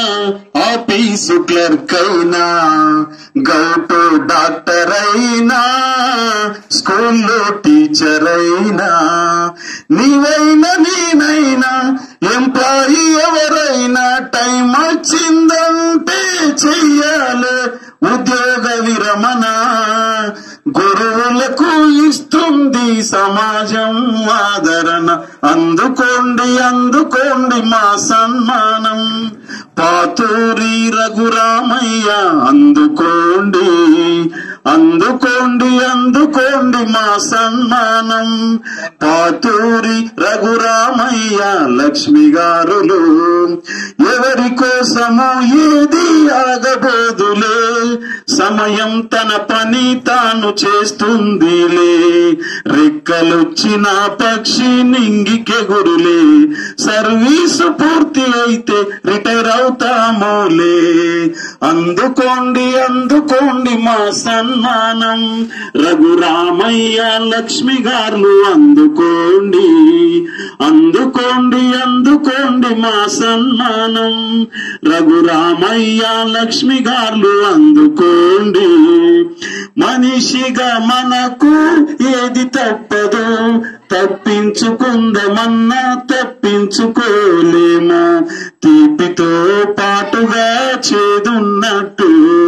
office clerk అయినా గౌటు doctor అయినా స్కూల్లో టీచర్ అయినా నీవైనా నేనైనా ఎంప్లాయీ ఎవరైనా టైం వచ్చిందంటే చెయ్యాలి ఉద్యోగ విరమణ గురువులకు ఇస్తుంది సమాజం ఆదరణ అందుకోండి అందుకోండి మా సన్మానం పాతూరి రఘురామయ్య అందుకోండి అందుకోండి అందుకోండి మా సన్మానం పాతూరి రఘురామయ్య లక్ష్మి గారులు ఎవరి కోసము ఏది ఆగబోదులే సమయం తన పని తాను చేస్తుందిలే రెక్కలొచ్చిన పక్షి నింగికెగురులే సర్వీసు పూర్తి అయితే రిటైర్ అవుతాములే అందుకోండి అందుకోండి మా సన్మానం రఘురామయ్య లక్ష్మి గారు అందుకోండి అందుకోండి అందుకోండి మా సన్మానం రఘురామయ్య లక్ష్మి గారు అందుకోండి మనిషిగా మనకు ఏది తప్పదు తప్పించుకుందమన్నా తప్పించుకోలేము తీపితో పాటుగా చేదున్నట్టు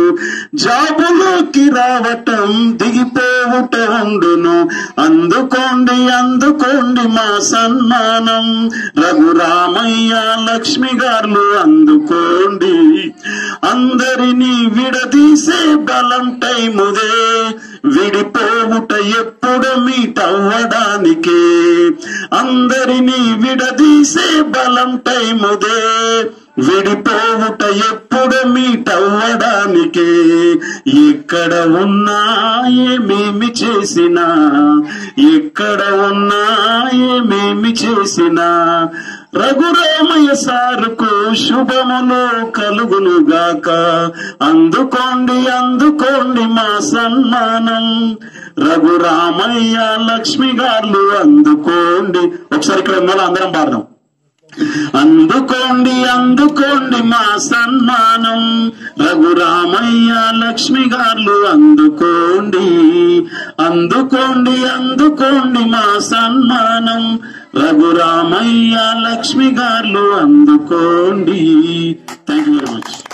జాబులోకి రావటం దిగిపోవుట ఉండును అందుకోండి అందుకోండి మా సన్మానం రఘురామయ్య లక్ష్మి గారు అందుకోండి అందరినీ విడదీసే బలం టైముదే విడిపోవుట ఎప్పుడు మీటవ్వడానికే అందరినీ విడదీసే బలం టైముదే విడిపోవుట ఎప్పుడు మీటవ్వడానికే ఎక్కడ ఉన్నా ఏమేమి చేసినా ఎక్కడ ఉన్నా ఏమేమి చేసినా రఘురామయ్య సారుకు శుభములు కలుగునుగాక అందుకోండి అందుకోండి మా సన్మానం రఘురామయ్య లక్ష్మి గారు అందుకోండి ఒకసారి ఇక్కడ ఉన్న వాళ్ళు అందరం పాడదాం అందుకోండి అందుకోండి మా సన్మానం రఘురామయ్య లక్ష్మి గారు అందుకోండి అందుకోండి అందుకోండి మా సన్మానం రఘురామయ్య లక్ష్మి గారు అందుకోండి థ్యాంక్ యూ వెరీ మచ్